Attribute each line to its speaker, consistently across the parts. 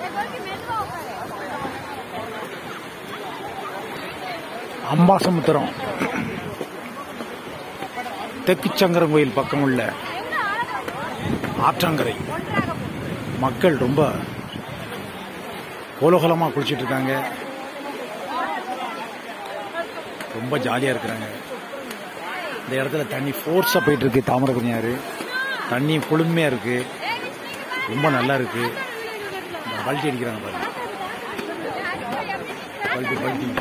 Speaker 1: அம்பாசமுத்திரம் தெற்கு சங்கரன் கோயில் பக்கம் உள்ள ஆற்றங்கரை மக்கள் ரொம்ப கோலாகலமாக குளிச்சிட்டு இருக்காங்க ரொம்ப ஜாலியாக இருக்கிறாங்க இந்த இடத்துல தண்ணி ஃபோர்ஸாக போயிட்டு இருக்கு தாமிரபரணியாறு தண்ணி குளுமையாக இருக்கு ரொம்ப நல்லா இருக்கு இந்த பல்ட்டி அடிக்கிறாங்க பாருங்க பல்ட்டி பல்ட்டி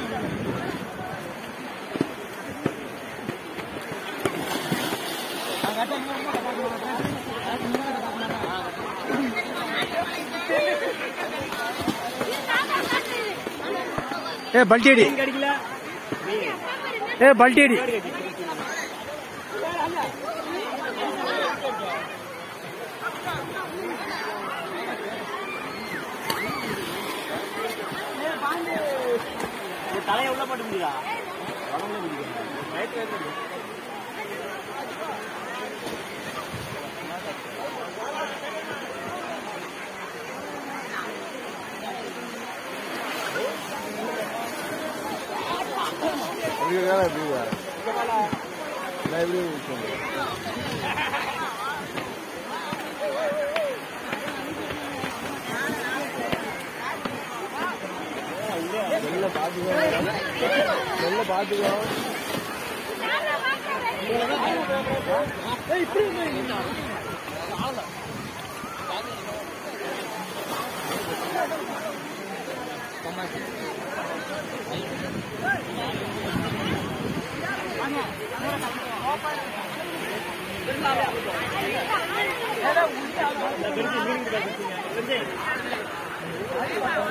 Speaker 1: ஏ பல்ட்டி அடி ஏ பல்ட்டி அடி
Speaker 2: தலையை உள்ள போட்டு முடியா
Speaker 3: ஆ